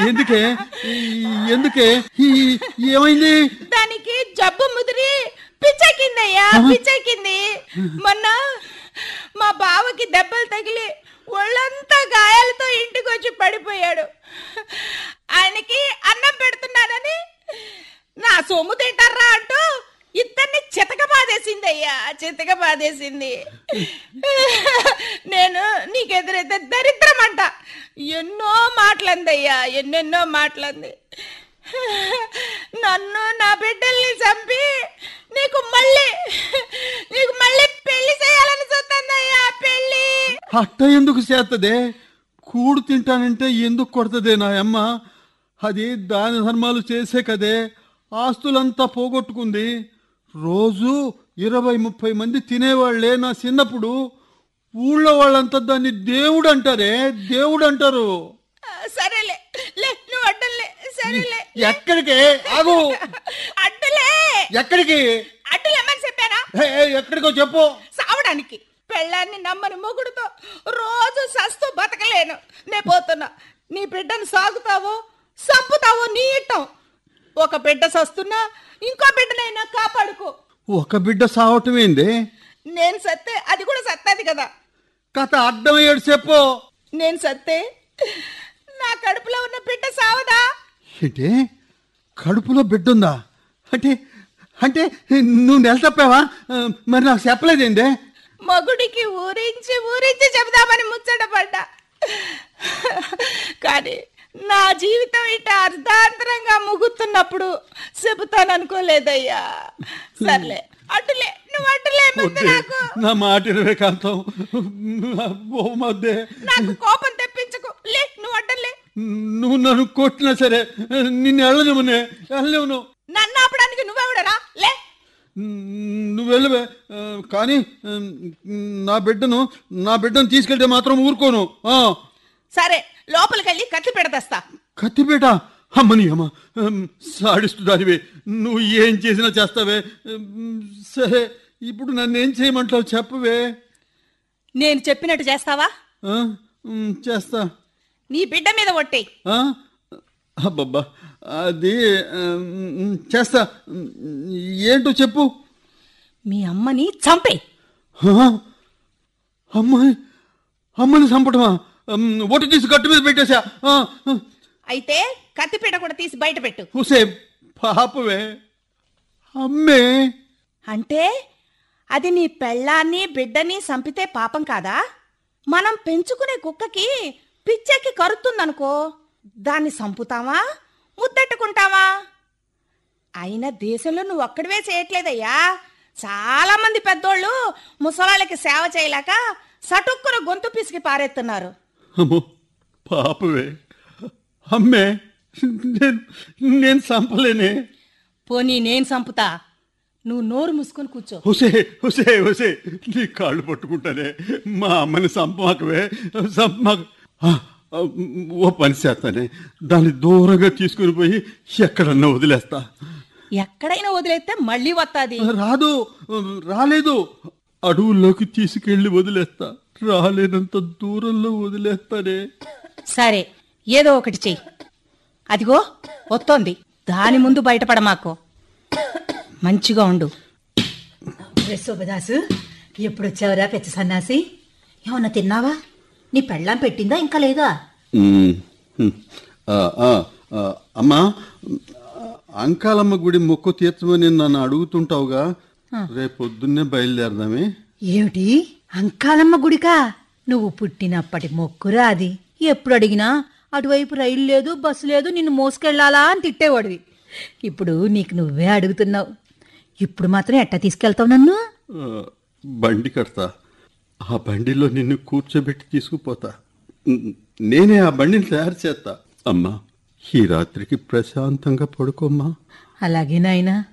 ఎందుకే ఈ- ఎందుకే ఈ- ఏమైంది దానికి జబ్బు ముదిరి పిచ్చెక్కిందయ్యా పిచ్చెక్కింది మొన్న మా బావకి దెబ్బలు తగిలి ఒళ్ళంతా గాయాలతో ఇంటికి వచ్చి పడిపోయాడు ఆయనకి అన్నం పెడుతున్నానని నా సొమ్ము తింటారా అంటూ ఇద్దరిని చితక బాధేసిందయ్యా చితక బాధేసింది నేను నీకెదురైతే దరిద్రమంట ఎన్నో మాటలందయ్యా ఎన్నెన్నో మాటలంది నన్ను నా బిడ్డల్ని చంపి నీకు మళ్ళీ నీకు మళ్ళీ పెళ్లి చేయాలని చూస్తుందయ్యా పెళ్లి అట్ట ఎందుకు చేస్తదే కూడు తింటానంటే ఎందుకు కొడుతుందే నా అమ్మ అది దాన ధర్మాలు చేసే కదే ఆస్తులంతా పోగొట్టుకుంది రోజు ఇరవై ముప్పై మంది తినేవాళ్లే నా చిన్నప్పుడు ఊళ్ళో వాళ్ళంతా దాన్ని దేవుడు అంటారే దేవుడు అంటారు ఆ, సరేలే లే నువ్వు అడ్డలే సరేలే ఎక్కడికి ఆగు అడ్డులే ఎక్కడికి అడ్డులేమని చెప్పానా హే, హే, ఎక్కడికో చెప్పు సావడానికి పెళ్ళాన్ని నమ్మని మొగుడుతో రోజు సస్తూ బతకలేను నే పోతున్నా నీ బిడ్డను సాగుతావో సంపుతావో నీ ఇట్టం ఒక బిడ్డ సస్తున్నా ఇంకో బిడ్డనైనా కాపాడుకో ఒక బిడ్డ సావటమేంది నేను సత్తే అది కూడా సత్తది కదా కథ అడ్డమయ్యాడు చెప్పు నేను సత్తే నా కడుపులో ఉన్న బిడ్డ సావదా ఏంటి కడుపులో బిడ్డుందా అంటే అంటే నువ్వు నెల తప్పావా ఆ, మరి నాకు చెప్పలేదేందే మగుడికి ఊరించి ఊరించి చెబుదామని ముచ్చటపడ్డా కానీ నా జీవితం ఇట అర్ధాంతరంగా ముగుతున్నప్పుడు చెబుతాననుకోలేదయ్యా సర్లే అడ్డులే నువ్వు అడ్డులే ముందు వద్దే, నాకు నా మాట ఇరవై కాంతం ఓ మధ్య నాకు కోపం తెప్పించకు లే నువ్వు అడ్డలే నువ్వు నన్ను కొట్టినా సరే నిన్ను వెళ్ళనివ్వనే వెళ్ళనివ్వను నన్ను ఆపడానికి నువ్వెవడరా లే నువ్వు వెళ్ళవే ఆ, కానీ ఆ, నా బిడ్డను నా బిడ్డను తీసుకెళ్తే మాత్రం ఊరుకోను ఆ, సరే లోపలికెళ్ళి కత్తి పెడదస్తా కత్తిపేట అమ్మని అమ్మ ఉమ్, సాడిస్తు దానివే నువ్వు ఏం చేసినా చేస్తావే ఉమ్, సరే ఇప్పుడు నన్ను ఏం చేయమంటావు చెప్పవే నేను చెప్పినట్టు చేస్తావా ఆ, ఉమ్, చేస్తా నీ బిడ్డ మీద ఒట్టేయి ఆ? అబ్బబ్బా అది ఉమ్, చేస్తా ఉమ్, ఏంటో చెప్పు మీ అమ్మని చంపే ఆ? అమ్మాయి అమ్మని చంపటమా ఉమ్, ఒట్టి తీసి గట్టు మీద పెట్టేశా ఆ, ఆ. అయితే కత్తిపీట కూడా తీసి బయట పెట్టు హుసే పాపవే అమ్మే అంటే అది నీ పెళ్ళాన్ని బిడ్డని చంపితే పాపం కాదా మనం పెంచుకునే కుక్కకి పిచ్చెక్కి కరుతుందనుకో దాన్ని చంపుతావా ముద్దెట్టుకుంటావా అయినా దేశంలో నువ్వు ఒక్కడివే చేయట్లేదయ్యా చాలా మంది పెద్దోళ్ళు ముసలాళ్ళకి సేవ చేయలేక సటుక్కున గొంతు పిసికి పారేస్తున్నారు అమ్మో పాపవే అమ్మే నేను నేను చంపలేనే పోనీ నేను చంపుతా నువ్వు నోరు మూసుకొని కూర్చో హుసే హుసే హుసే నీ కాళ్ళు పట్టుకుంటానే మా అమ్మని చంపమాకవే చంపమాక ఆ, ఆ, ఓ పని చేస్తానే దాన్ని దూరంగా తీసుకుని పోయి ఎక్కడన్నా వదిలేస్తా ఎక్కడైనా వదిలేస్తే మళ్ళీ వస్తాది రాదు రాలేదు అడవుల్లోకి తీసుకెళ్లి వదిలేస్తా రాలేనంత దూరంలో వదిలేస్తానే సరే ఏదో ఒకటి చెయ్యి అదిగో వస్తోంది దాని ముందు బయటపడ మాకు మంచిగా ఉండు రే శోభదాసు ఎప్పుడు వచ్చావురా పెచ్చ సన్నాసి ఏమన్నా తిన్నావా నీ పెళ్ళాం పెట్టిందా ఇంకా లేదా ఉమ్, ఉమ్. ఆ, ఆ, ఆ, అమ్మా అంకాలమ్మ గుడి మొక్కు తీర్చమని నన్ను అడుగుతుంటావుగా రేపొద్దున్నే బయలుదేరదామే ఏమిటి అంకాలమ్మ గుడికా నువ్వు పుట్టినప్పటి మొక్కురా అది ఎప్పుడు అడిగినా అటువైపు రైలు లేదు బస్సు లేదు నిన్ను మోసుకెళ్లాలా అని తిట్టేవాడివి ఇప్పుడు నీకు నువ్వే అడుగుతున్నావు ఇప్పుడు మాత్రం ఎట్టా తీసుకెళ్తావు నన్ను ఆ, బండి కడతా ఆ బండిలో నిన్ను కూర్చోబెట్టి తీసుకుపోతా ఉమ్, నేనే ఆ బండిని తయారు చేస్తా అమ్మా ఈ రాత్రికి ప్రశాంతంగా పడుకోమ్మా అలాగే నాయనా